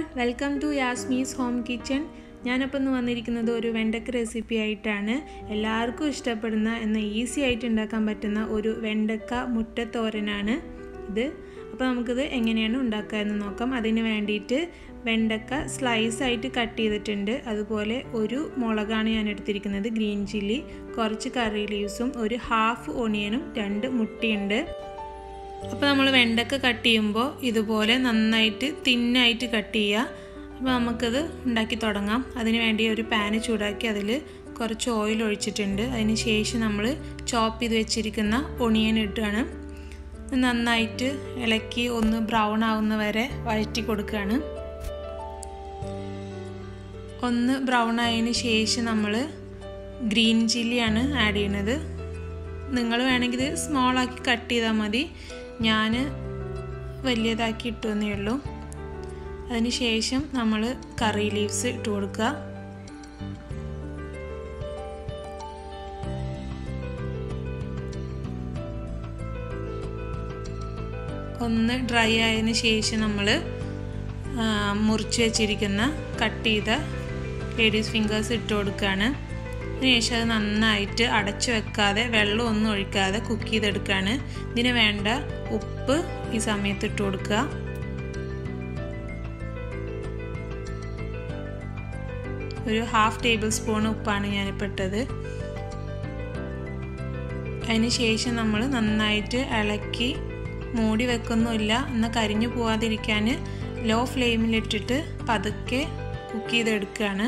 welcome to Yasmee's home kitchen ഞാനപ്പോൾ ഇന്ന് വന്നിരിക്കുന്നത് ഒരു വെണ്ടക്ക റെസിപ്പി ആയിട്ടാണ് എല്ലാവർക്കും ഇഷ്ടപ്പെടുന്ന എന്നാൽ ഈസി ആയിട്ട് ഉണ്ടാക്കാൻ പറ്റുന്ന ഒരു വെണ്ടക്ക മുട്ടത്തോരനാണ് ഇത് അപ്പോൾ നമുക്കിത് എങ്ങനെയാണ് ഉണ്ടാക്കുക എന്ന് നോക്കാം അതിന് വേണ്ടിയിട്ട് വെണ്ടക്ക സ്ലൈസ് ആയിട്ട് കട്ട് ചെയ്തിട്ടുണ്ട് അതുപോലെ ഒരു മുളകാണ് ഞാൻ എടുത്തിരിക്കുന്നത് ഗ്രീൻ ചില്ലി കുറച്ച് കറി ലീവ്സും ഒരു ഹാഫ് ഓണിയനും രണ്ട് മുട്ടയുണ്ട് അപ്പോൾ നമ്മൾ വെണ്ടക്ക കട്ട് ചെയ്യുമ്പോൾ ഇതുപോലെ നന്നായിട്ട് തിന്നായിട്ട് കട്ട് ചെയ്യുക അപ്പോൾ നമുക്കത് ഉണ്ടാക്കി തുടങ്ങാം അതിന് വേണ്ടി ഒരു പാന് ചൂടാക്കി അതിൽ കുറച്ച് ഓയിൽ ഒഴിച്ചിട്ടുണ്ട് അതിന് ശേഷം നമ്മൾ ചോപ്പ് ചെയ്ത് വെച്ചിരിക്കുന്ന ഒണിയൻ ഇട്ടാണ് നന്നായിട്ട് ഇളക്കി ഒന്ന് ബ്രൗൺ ആവുന്ന വരെ വഴറ്റി കൊടുക്കുകയാണ് ഒന്ന് ബ്രൗൺ ആയതിന് ശേഷം നമ്മൾ ഗ്രീൻ ചില്ലിയാണ് ആഡ് ചെയ്യുന്നത് നിങ്ങൾ വേണമെങ്കിൽ ഇത് സ്മോൾ ആക്കി കട്ട് ചെയ്താൽ മതി ഞാൻ വലിയതാക്കി ഇട്ടു എന്നേ ഉള്ളൂ അതിന് ശേഷം നമ്മൾ കറി ലീവ്സ് ഇട്ട് കൊടുക്കുക ഒന്ന് ഡ്രൈ ആയതിന് ശേഷം നമ്മൾ മുറിച്ച് വെച്ചിരിക്കുന്ന കട്ട് ചെയ്ത ലേഡീസ് ഫിംഗേഴ്സ് ഇട്ട് കൊടുക്കുകയാണ് അതിനുശേഷം അത് നന്നായിട്ട് അടച്ചു വെക്കാതെ വെള്ളം ഒന്നും ഒഴിക്കാതെ കുക്ക് ചെയ്തെടുക്കുകയാണ് ഇതിന് വേണ്ട ഉപ്പ് ഈ സമയത്ത് ഇട്ട് കൊടുക്കുക ഒരു ഹാഫ് ടേബിൾ സ്പൂൺ ഉപ്പാണ് ഞാനിപ്പോൾ ഇട്ടത് അതിന് ശേഷം നമ്മൾ നന്നായിട്ട് ഇളക്കി മൂടി വെക്കൊന്നുമില്ല എന്നാൽ കരിഞ്ഞു പോവാതിരിക്കാൻ ലോ ഫ്ലെയിമിലിട്ടിട്ട് പതുക്കെ കുക്ക് ചെയ്തെടുക്കുകയാണ്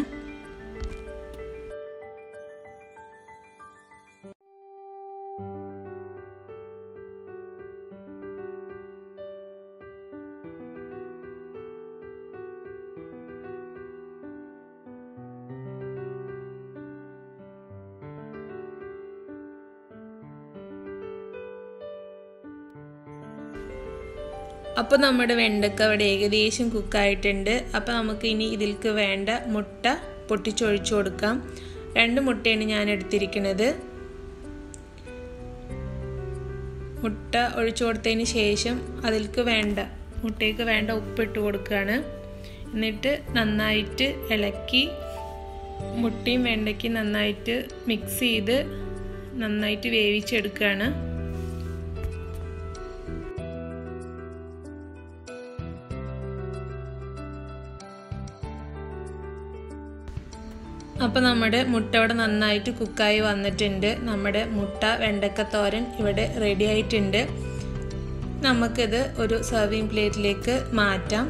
അപ്പോൾ നമ്മുടെ വെണ്ടക്ക അവിടെ ഏകദേശം കുക്കായിട്ടുണ്ട് അപ്പോൾ നമുക്ക് ഇനി ഇതിൽക്ക് വേണ്ട മുട്ട പൊട്ടിച്ചൊഴിച്ചു കൊടുക്കാം രണ്ട് മുട്ടയാണ് ഞാൻ എടുത്തിരിക്കുന്നത് മുട്ട ഒഴിച്ചു കൊടുത്തതിന് ശേഷം അതിൽക്ക് വേണ്ട മുട്ടയ്ക്ക് വേണ്ട ഉപ്പിട്ട് കൊടുക്കുകയാണ് എന്നിട്ട് നന്നായിട്ട് ഇളക്കി മുട്ടയും വെണ്ടയ്ക്കും നന്നായിട്ട് മിക്സ് ചെയ്ത് നന്നായിട്ട് വേവിച്ചെടുക്കുകയാണ് അപ്പോൾ നമ്മുടെ മുട്ട ഇവിടെ നന്നായിട്ട് കുക്കായി വന്നിട്ടുണ്ട് നമ്മുടെ മുട്ട വെണ്ടക്ക തോരൻ ഇവിടെ റെഡി ആയിട്ടുണ്ട് നമുക്കിത് ഒരു സെർവിങ് പ്ലേറ്റിലേക്ക് മാറ്റാം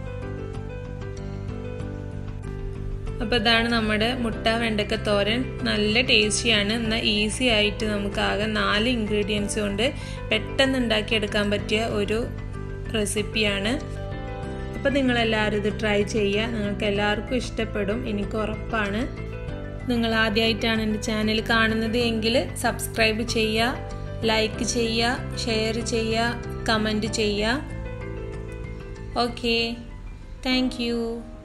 അപ്പോൾ ഇതാണ് നമ്മുടെ മുട്ട വെണ്ടക്ക തോരൻ നല്ല ടേസ്റ്റിയാണ് എന്നാൽ ഈസി ആയിട്ട് നമുക്ക് ആകെ നാല് ഇൻഗ്രീഡിയൻസ് കൊണ്ട് പെട്ടെന്ന് ഉണ്ടാക്കിയെടുക്കാൻ പറ്റിയ ഒരു റെസിപ്പിയാണ് അപ്പോൾ നിങ്ങളെല്ലാവരും ഇത് ട്രൈ ചെയ്യുക നിങ്ങൾക്ക് എല്ലാവർക്കും ഇഷ്ടപ്പെടും എനിക്ക് ഉറപ്പാണ് നിങ്ങൾ ആദ്യമായിട്ടാണ് എൻ്റെ ചാനൽ കാണുന്നത് എങ്കിൽ സബ്സ്ക്രൈബ് ചെയ്യുക ലൈക്ക് ചെയ്യുക ഷെയർ ചെയ്യുക കമൻറ്റ് ചെയ്യുക ഓക്കെ താങ്ക്